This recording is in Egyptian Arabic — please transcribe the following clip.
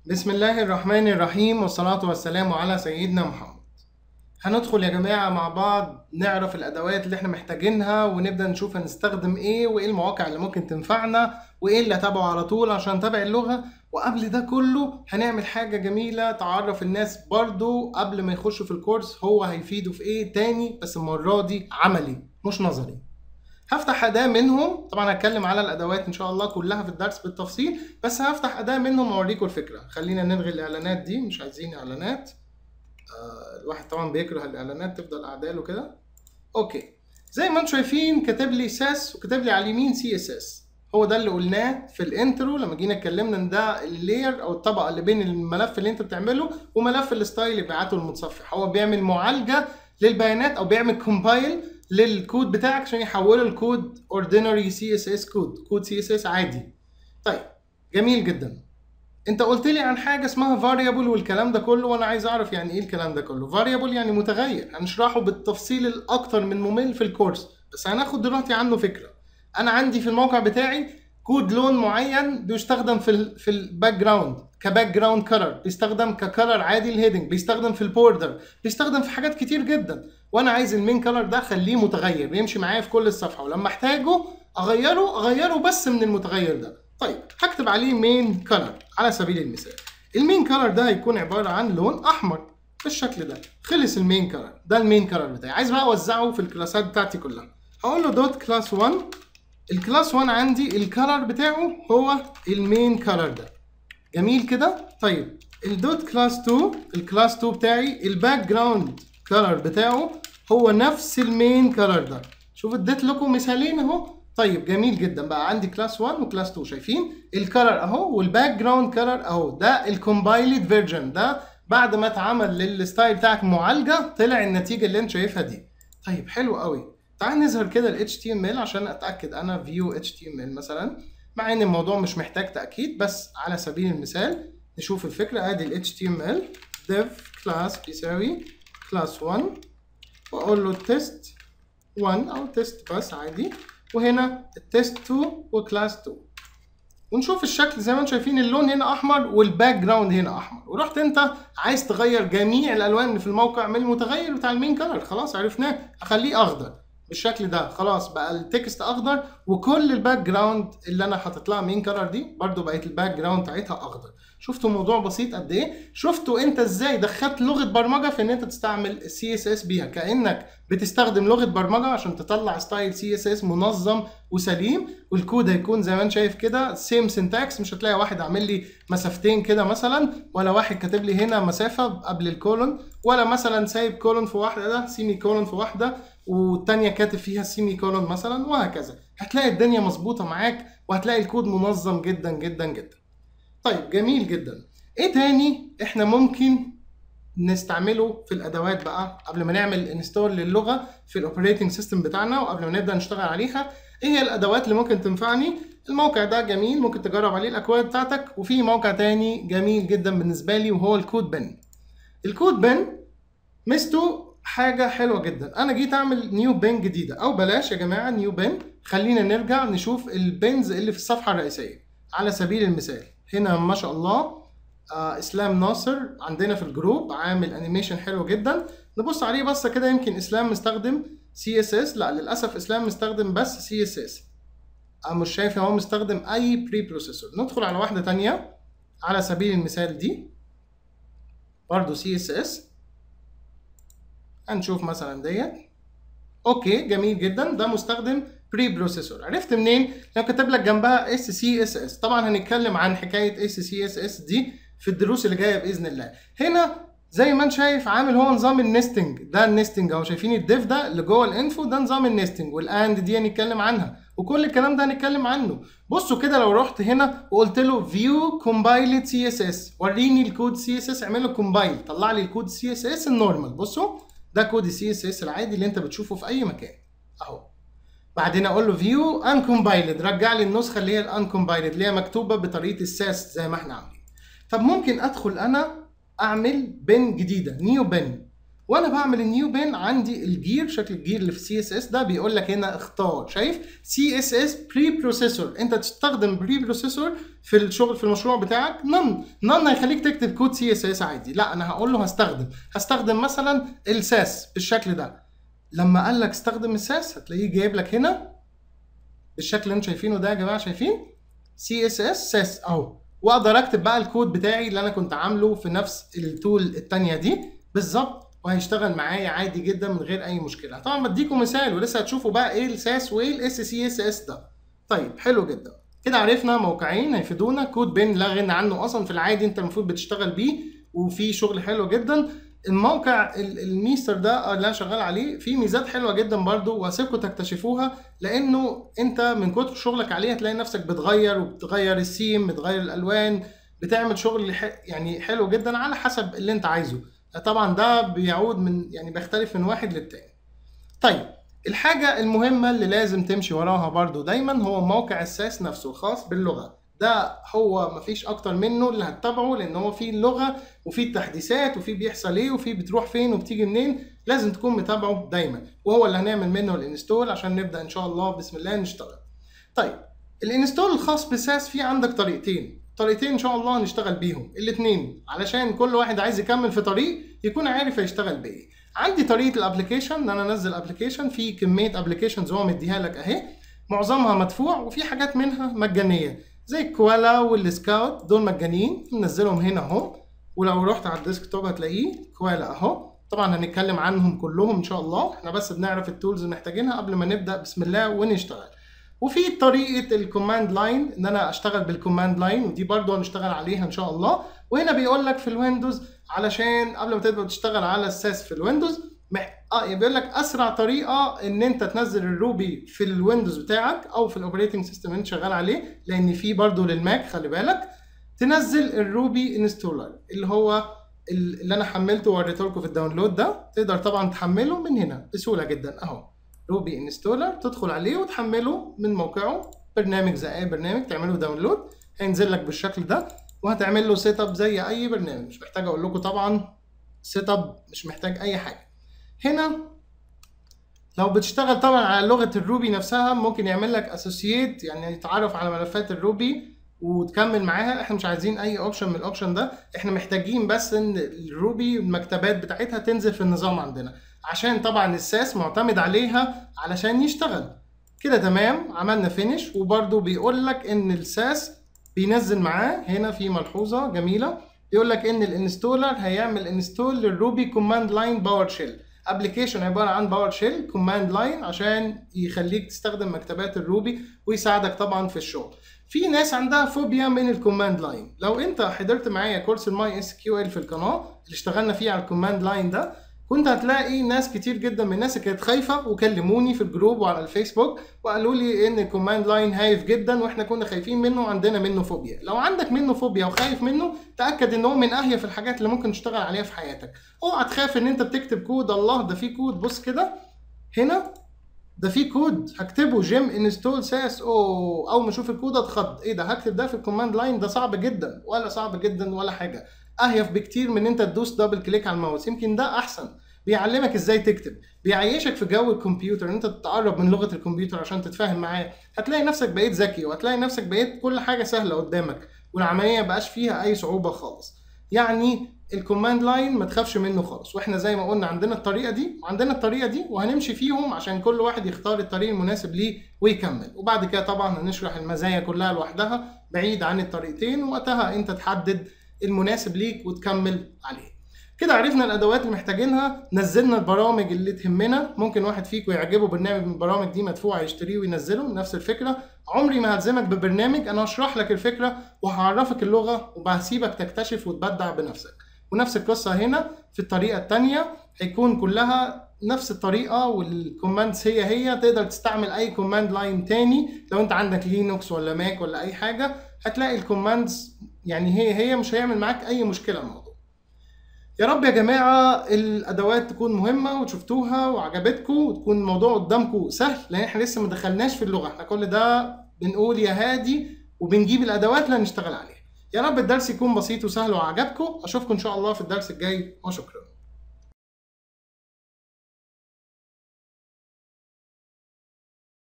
بسم الله الرحمن الرحيم والصلاة والسلام على سيدنا محمد هندخل يا جماعة مع بعض نعرف الأدوات اللي احنا محتاجينها ونبدأ نشوف هنستخدم ايه وايه المواقع اللي ممكن تنفعنا وايه اللي اتابعه على طول عشان نتابع اللغة وقبل ده كله هنعمل حاجة جميلة تعرف الناس برضو قبل ما يخشوا في الكورس هو هيفيدوا في ايه تاني بس المرة دي عملي مش نظري هفتح أداة منهم طبعا هتكلم على الأدوات إن شاء الله كلها في الدرس بالتفصيل بس هفتح أداة منهم وأوريكم الفكرة خلينا نلغي الإعلانات دي مش عايزين إعلانات آه الواحد طبعا بيكره الإعلانات تفضل أعداله كده أوكي زي ما انتم شايفين كاتب لي ساس وكاتب لي على اليمين سي اس اس هو ده اللي قلناه في الانترو لما جينا اتكلمنا ان ده اللاير او الطبقه اللي بين الملف اللي انت بتعمله وملف الستايل اللي بيبعته المتصفح هو بيعمل معالجه للبيانات او بيعمل كومبايل للكود بتاعك عشان يحوله لكود اوردينري سي اس اس كود كود سي اس اس عادي طيب جميل جدا انت قلت لي عن حاجه اسمها فاريبل والكلام ده كله وانا عايز اعرف يعني ايه الكلام ده كله فاريبل يعني متغير هنشرحه بالتفصيل الاكتر من ممل في الكورس بس هناخد دلوقتي عنه فكره انا عندي في الموقع بتاعي كود لون معين بيستخدم في ال في الباك جراوند كباك جراوند كلر بيستخدم ككلر عادي الهيدنج بيستخدم في البوردر بيستخدم في حاجات كتير جدا وانا عايز المين كلر ده اخليه متغير يمشي معايا في كل الصفحه ولما احتاجه اغيره اغيره بس من المتغير ده طيب هكتب عليه مين كلر على سبيل المثال المين كلر ده هيكون عباره عن لون احمر بالشكل ده خلص المين كلر ده المين كلر بتاعي عايز بقى اوزعه في الكلاسات بتاعتي كلها هقول له دوت كلاس 1 الكلاس 1 عندي الكلر بتاعه هو المين كلر ده جميل كده طيب الدوت كلاس 2 الكلاس 2 بتاعي الباك جراوند كلر بتاعه هو نفس المين كلر ده شوف اديت لكم مثالين اهو طيب جميل جدا بقى عندي كلاس 1 وكلاس 2 شايفين الكلر اهو والباك جراوند كلر اهو ده الكومبايلد فيرجن ده بعد ما اتعمل للستايل بتاعك معالجه طلع النتيجه اللي انت شايفها دي طيب حلو قوي تعال نظهر كده ال HTML عشان اتاكد انا فيو HTML مثلا مع ان الموضوع مش محتاج تاكيد بس على سبيل المثال نشوف الفكره ادي ال HTML div class بيساوي class 1 واقول له test 1 او test بس عادي وهنا التست 2 وكلاس 2 ونشوف الشكل زي ما انتم شايفين اللون هنا احمر والباك جراوند هنا احمر ورحت انت عايز تغير جميع الالوان اللي في الموقع من المتغير بتاع المين كلر خلاص عرفناه اخليه اخضر بالشكل ده خلاص بقى التكست اخضر وكل الباك جراوند اللي انا حاطط لها مين كلر دي برده بقت الباك جراوند بتاعتها اخضر شفتوا الموضوع بسيط قد ايه شفتوا انت ازاي دخلت لغه برمجه في ان انت تستعمل السي اس اس بيها كانك بتستخدم لغه برمجه عشان تطلع ستايل سي اس اس منظم وسليم والكود هيكون زي ما انت شايف كده سيم سنتاكس مش هتلاقي واحد عامل لي مسافتين كده مثلا ولا واحد كاتب لي هنا مسافه قبل الكولون ولا مثلا سايب كولون في واحده ده سيمي كولون في واحده والتانية كاتب فيها سيمي كولون مثلا وهكذا هتلاقي الدنيا مظبوطه معاك وهتلاقي الكود منظم جدا جدا جدا طيب جميل جدا ايه تاني احنا ممكن نستعمله في الادوات بقى قبل ما نعمل انستول للغه في الاوبريتنج سيستم بتاعنا وقبل ما نبدا نشتغل عليها ايه هي الادوات اللي ممكن تنفعني الموقع ده جميل ممكن تجرب عليه الاكواد بتاعتك وفي موقع تاني جميل جدا بالنسبه لي وهو الكود بن الكود بن ميزته حاجه حلوه جدا انا جيت اعمل نيو بن جديده او بلاش يا جماعه نيو بن خلينا نرجع نشوف البنز اللي في الصفحه الرئيسيه على سبيل المثال هنا ما شاء الله آه اسلام ناصر عندنا في الجروب عامل انيميشن حلو جدا نبص عليه بصه كده يمكن اسلام مستخدم سي اس اس لا للاسف اسلام مستخدم بس سي اس اس انا مش شايف ان هو مستخدم اي بري بروسيسور ندخل على واحده تانية على سبيل المثال دي برضو سي اس اس هنشوف مثلا ديت اوكي جميل جدا ده مستخدم بري بروسيسور عرفت منين لو كاتب لك جنبها اس سي اس اس طبعا هنتكلم عن حكايه اس سي اس اس دي في الدروس اللي جايه باذن الله هنا زي ما انت شايف عامل هو نظام النستنج ده النستنج اهو شايفين الديف ده اللي جوه الانفو ده نظام النستنج والاند دي هنتكلم عنها وكل الكلام ده هنتكلم عنه بصوا كده لو رحت هنا وقلت له فيو كومبايلد سي اس اس وريني الكود سي اس اس اعمل له كومبايل طلع لي الكود سي اس اس النورمال بصوا ده كود السي اس اس العادي اللي انت بتشوفه في اي مكان اهو بعدين اقول له فيو انكومبايلد رجع لي النسخه اللي هي الانكومبايلد اللي هي مكتوبه بطريقه الساس زي ما احنا عاملين طب ممكن ادخل انا اعمل بن جديده نيو بن وانا بعمل النيو بين عندي الجير شكل الجير اللي في سي اس اس ده بيقول لك هنا اختار شايف سي اس اس بري بروسيسور انت تستخدم بري بروسيسور في الشغل في المشروع بتاعك نن نن هيخليك تكتب كود سي اس اس عادي لا انا هقول له هستخدم هستخدم مثلا الساس بالشكل ده لما قال لك استخدم الساس هتلاقيه جايب لك هنا بالشكل اللي انتم شايفينه ده يا جماعه شايفين سي اس اس ساس اهو واقدر اكتب بقى الكود بتاعي اللي انا كنت عامله في نفس التول التانية دي بالظبط وهيشتغل معايا عادي جدا من غير اي مشكله طبعا بديكم مثال ولسه هتشوفوا بقى ايه الساس وايه الاس سي اس اس ده طيب حلو جدا كده عرفنا موقعين هيفيدونا كود بين لا غنى عنه اصلا في العادي انت المفروض بتشتغل بيه وفي شغل حلو جدا الموقع الميستر ده اللي انا شغال عليه فيه ميزات حلوه جدا برضو وهسيبكم تكتشفوها لانه انت من كتر شغلك عليه هتلاقي نفسك بتغير وبتغير السيم بتغير الالوان بتعمل شغل يعني حلو جدا على حسب اللي انت عايزه طبعا ده بيعود من يعني بيختلف من واحد للتاني طيب الحاجة المهمة اللي لازم تمشي وراها برضو دايما هو موقع الساس نفسه الخاص باللغة ده هو مفيش اكتر منه اللي هتتابعه لان هو فيه اللغه وفيه التحديثات وفيه بيحصل ايه وفيه بتروح فين وبتيجي منين لازم تكون متابعه دايما وهو اللي هنعمل منه الانستول عشان نبدا ان شاء الله بسم الله نشتغل طيب الانستول الخاص بساس فيه عندك طريقتين طريقتين ان شاء الله هنشتغل بيهم الاثنين علشان كل واحد عايز يكمل في طريق يكون عارف هيشتغل بايه عندي طريقه الابلكيشن ان انا انزل ابلكيشن في كميه ابلكيشنز هو مديها لك اهي معظمها مدفوع وفي حاجات منها مجانيه زي الكوالا والسكاوت دول مجانيين ننزلهم هنا اهو ولو رحت على الديسك توب هتلاقيه كوالا اهو طبعا هنتكلم عنهم كلهم ان شاء الله احنا بس بنعرف التولز اللي محتاجينها قبل ما نبدا بسم الله ونشتغل وفي طريقه الكوماند لاين ان انا اشتغل بالكوماند لاين ودي برضو هنشتغل عليها ان شاء الله وهنا بيقول لك في الويندوز علشان قبل ما تبدا تشتغل على الساس في الويندوز مح... اه بيقول لك اسرع طريقه ان انت تنزل الروبي في الويندوز بتاعك او في الاوبريتنج سيستم اللي انت شغال عليه لان في برضو للماك خلي بالك تنزل الروبي انستولر اللي هو اللي انا حملته ووريته لكم في الداونلود ده تقدر طبعا تحمله من هنا بسهوله جدا اهو روبي انستولر تدخل عليه وتحمله من موقعه برنامج زي اي برنامج تعمله داونلود هينزل لك بالشكل ده وهتعمل له سيت اب زي اي برنامج مش محتاج اقول لكم طبعا سيت اب مش محتاج اي حاجه هنا لو بتشتغل طبعا على لغه الروبي نفسها ممكن يعمل لك اسوسييت يعني يتعرف على ملفات الروبي وتكمل معاها احنا مش عايزين اي اوبشن من الاوبشن ده احنا محتاجين بس ان الروبي المكتبات بتاعتها تنزل في النظام عندنا عشان طبعا الساس معتمد عليها علشان يشتغل كده تمام عملنا فينش وبرده بيقول لك ان الساس بينزل معاه هنا في ملحوظه جميله بيقول لك ان الانستولر هيعمل انستول للروبي كوماند لاين باور شيل ابلكيشن عباره عن باور شيل كوماند لاين عشان يخليك تستخدم مكتبات الروبي ويساعدك طبعا في الشغل في ناس عندها فوبيا من الكوماند لاين لو انت حضرت معايا كورس الماي اس كيو ال في القناه اللي اشتغلنا فيه على الكوماند لاين ده كنت هتلاقي ناس كتير جدا من الناس كانت خايفه وكلموني في الجروب وعلى الفيسبوك وقالوا لي ان الكوماند لاين هايف جدا واحنا كنا خايفين منه وعندنا منه فوبيا لو عندك منه فوبيا وخايف منه تاكد ان هو من اهيف الحاجات اللي ممكن تشتغل عليها في حياتك اوعى تخاف ان انت بتكتب كود الله ده في كود بص كده هنا ده في كود هكتبه جيم انستول ساس او اول ما اشوف الكود اتخض ايه ده هكتب ده في الكوماند لاين ده صعب جدا ولا صعب جدا ولا حاجه اهيف بكتير من انت تدوس دبل كليك على الماوس يمكن ده احسن بيعلمك ازاي تكتب بيعيشك في جو الكمبيوتر ان انت تتقرب من لغه الكمبيوتر عشان تتفاهم معاه هتلاقي نفسك بقيت ذكي وهتلاقي نفسك بقيت كل حاجه سهله قدامك والعمليه مبقاش فيها اي صعوبه خالص يعني الكوماند لاين ما تخافش منه خالص واحنا زي ما قلنا عندنا الطريقه دي وعندنا الطريقه دي وهنمشي فيهم عشان كل واحد يختار الطريق المناسب ليه ويكمل وبعد كده طبعا هنشرح المزايا كلها لوحدها بعيد عن الطريقتين وقتها انت تحدد المناسب ليك وتكمل عليه كده عرفنا الادوات اللي محتاجينها نزلنا البرامج اللي تهمنا ممكن واحد فيكم يعجبه برنامج من البرامج دي مدفوع يشتريه وينزله نفس الفكره عمري ما هلزمك ببرنامج انا هشرح لك الفكره وهعرفك اللغه وهسيبك تكتشف وتبدع بنفسك ونفس القصه هنا في الطريقه الثانيه هيكون كلها نفس الطريقه والكوماندز هي هي تقدر تستعمل اي كوماند لاين تاني لو انت عندك لينوكس ولا ماك ولا اي حاجه هتلاقي الكوماندز يعني هي هي مش هيعمل معاك اي مشكله الموضوع يا رب يا جماعة الأدوات تكون مهمة وشفتوها وعجبتكم وتكون الموضوع قدامكم سهل لأن احنا لسه ما دخلناش في اللغة احنا كل ده بنقول يا هادي وبنجيب الأدوات اللي هنشتغل عليها يا رب الدرس يكون بسيط وسهل وعجبكم أشوفكم إن شاء الله في الدرس الجاي وشكرا